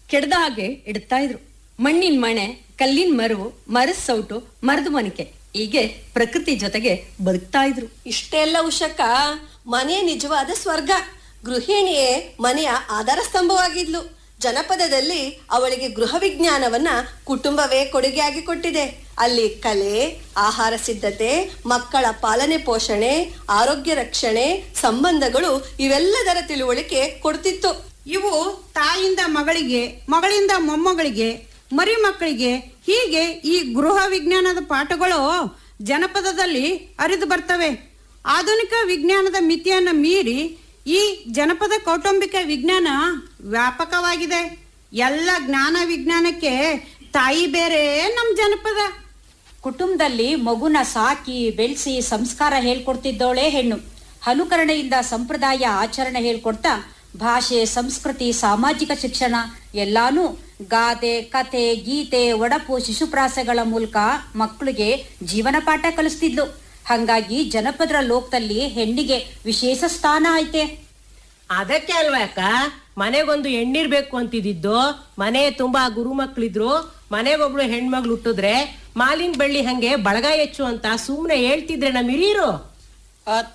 ಕೆಡ್ದ ಹಾಗೆ ಇಡ್ತಾ ಇದ್ರು ಮಣ್ಣಿನ ಮಣೆ ಕಲ್ಲಿನ ಮರವು ಮರದ ಸೌಟು ಮರದ ಮನಿಕೆ ಹೀಗೆ ಪ್ರಕೃತಿ ಜೊತೆಗೆ ಬದುಕ್ತಾ ಇದ್ರು ಇಷ್ಟೆಲ್ಲ ಉಷಕ್ಕ ಮನೆ ನಿಜವಾದ ಸ್ವರ್ಗ ಗೃಹಿಣಿಯೇ ಮನೆಯ ಆಧಾರ ಸ್ತಂಭವಾಗಿದ್ಲು ಜನಪದದಲ್ಲಿ ಅವಳಿಗೆ ಗೃಹ ವಿಜ್ಞಾನವನ್ನ ಕುಟುಂಬವೇ ಕೊಡುಗೆಯಾಗಿ ಕೊಟ್ಟಿದೆ ಅಲ್ಲಿ ಕಲೆ ಆಹಾರ ಸಿದ್ಧತೆ ಮಕ್ಕಳ ಪಾಲನೆ ಪೋಷಣೆ ಆರೋಗ್ಯ ರಕ್ಷಣೆ ಸಂಬಂಧಗಳು ಇವೆಲ್ಲದರ ತಿಳುವಳಿಕೆ ಕೊಡ್ತಿತ್ತು ಇವು ತಾಯಿಯಿಂದ ಮಗಳಿಗೆ ಮಗಳಿಂದ ಮೊಮ್ಮಗಳಿಗೆ ಮರಿ ಮಕ್ಕಳಿಗೆ ಹೀಗೆ ಈ ಗೃಹ ವಿಜ್ಞಾನದ ಪಾಠಗಳು ಜನಪದದಲ್ಲಿ ಹರಿದು ಬರ್ತವೆ ಆಧುನಿಕ ವಿಜ್ಞಾನದ ಮಿತಿಯನ್ನು ಮೀರಿ ಈ ಜನಪದ ಕೌಟುಂಬಿಕ ವಿಜ್ಞಾನ ವ್ಯಾಪಕವಾಗಿದೆ ಎಲ್ಲ ಜ್ಞಾನ ವಿಜ್ಞಾನಕ್ಕೆ ತಾಯಿ ಬೇರೆ ನಮ್ಮ ಜನಪದ ಕುಟುಂಬದಲ್ಲಿ ಮಗುನ ಸಾಕಿ ಬೆಳೆಸಿ ಸಂಸ್ಕಾರ ಹೇಳ್ಕೊಡ್ತಿದ್ದವಳೇ ಹೆಣ್ಣು ಅನುಕರಣೆಯಿಂದ ಸಂಪ್ರದಾಯ ಆಚರಣೆ ಹೇಳ್ಕೊಡ್ತಾ ಭಾಷೆ ಸಂಸ್ಕೃತಿ ಸಾಮಾಜಿಕ ಶಿಕ್ಷಣ ಎಲ್ಲಾನು ಗಾದೆ ಕತೆ ಗೀತೆ ಒಡಪು ಶಿಶುಪ್ರಾಸಗಳ ಮೂಲಕ ಮಕ್ಕಳಿಗೆ ಜೀವನ ಪಾಠ ಕಲಿಸ್ತಿದ್ಲು ಹಂಗಾಗಿ ಜನಪದರ ಲೋಕದಲ್ಲಿ ಹೆಣ್ಣಿಗೆ ವಿಶೇಷ ಸ್ಥಾನ ಐತೆ ಅದಕ್ಕೆ ಅಲ್ವಾ ಅಕ್ಕ ಮನೆಗೊಂದು ಹೆಣ್ಣಿರ್ಬೇಕು ಅಂತಿದ್ದು ಮನೆ ತುಂಬಾ ಗುರು ಮಕ್ಳಿದ್ರು ಮನೆಗೊಬ್ಳು ಹೆಣ್ಮಗ್ಳು ಹುಟ್ಟಿದ್ರೆ ಮಾಲಿನ ಬೆಳ್ಳಿ ಹಂಗೆ ಬಳಗ ಹೆಚ್ಚು ಅಂತ ಸುಮ್ನೆ ಹೇಳ್ತಿದ್ರೆ ನಮ್ಮ ಹಿರಿಯರು ಅತ್ತ